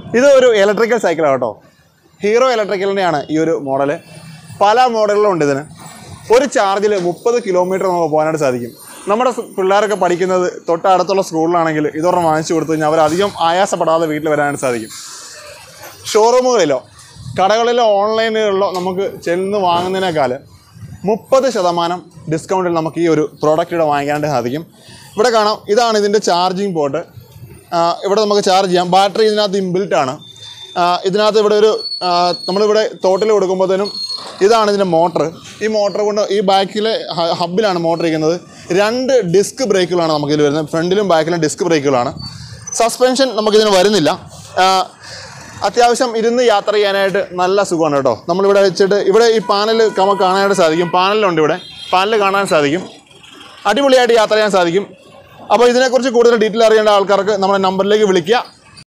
ഇത് ഒരു ഇലക്ട്രിക്കൽ സൈക്കിളാണ് കേട്ടോ ഹീറോ ഇലക്ട്രിക്കലിൻ്റെയാണ് ഈ ഒരു മോഡൽ പല മോഡലുകളും ഉണ്ട് ഇതിന് ഒരു ചാർജിൽ മുപ്പത് കിലോമീറ്റർ നമുക്ക് പോകാനായിട്ട് സാധിക്കും നമ്മുടെ സ് പിള്ളേരൊക്കെ പഠിക്കുന്നത് തൊട്ടടുത്തുള്ള സ്കൂളിലാണെങ്കിൽ ഇതൊരെണ്ണം വാങ്ങിച്ചു കൊടുത്തു കഴിഞ്ഞാൽ അവർ അധികം ആയാസപ്പെടാതെ വീട്ടിൽ വരാനായിട്ട് സാധിക്കും ഷോറൂമുകളിലോ കടകളിലോ ഓൺലൈനുകളിലോ നമുക്ക് ചെന്ന് വാങ്ങുന്നതിനേക്കാൾ മുപ്പത് ശതമാനം ഡിസ്കൗണ്ടിൽ നമുക്ക് ഈ ഒരു പ്രോഡക്റ്റ് ഇവിടെ വാങ്ങിക്കാനായിട്ട് സാധിക്കും ഇവിടെ കാണാം ഇതാണ് ഇതിൻ്റെ ചാർജിങ് പോർട്ട് ഇവിടെ നമുക്ക് ചാർജ് ചെയ്യാം ബാറ്ററി ഇതിനകത്ത് ഇൻബിൽറ്റ് ആണ് ആ, ഇതിനകത്ത് ഇവിടെ ഒരു ആ, നമ്മളിവിടെ തോട്ടിൽ കൊടുക്കുമ്പോഴത്തേനും ഇതാണ് ഇതിൻ്റെ മോട്ടർ ഈ മോട്ടർ കൊണ്ട് ഈ ബാക്കിലെ ഹ- ഹബ്ബിലാണ് മോട്ടർ ഇരിക്കുന്നത് രണ്ട് ഡിസ്ക് ബ്രേക്കുകളാണ് നമുക്കിതിൽ വരുന്നത് ഫ്രണ്ടിലും ബാക്കിലും ഡിസ്ക് ബ്രേക്കുകളാണ് സസ്പെൻഷൻ നമുക്കിതിന് വരുന്നില്ല ആ, അത്യാവശ്യം ഇരുന്ന് യാത്ര ചെയ്യാനായിട്ട് നല്ല സുഖമാണ് കേട്ടോ നമ്മളിവിടെ വെച്ചിട്ട് ഇവിടെ ഈ പാനൽ നമുക്ക് കാണാനായിട്ട് സാധിക്കും പാനലുണ്ട് ഇവിടെ പാനൽ കാണാൻ സാധിക്കും അടിപൊളിയായിട്ട് യാത്ര ചെയ്യാൻ സാധിക്കും അപ്പോൾ ഇതിനെക്കുറിച്ച് കൂടുതൽ ഡീറ്റെയിൽ അറിയേണ്ട ആൾക്കാർക്ക് നമ്മുടെ നമ്പറിലേക്ക് വിളിക്കുക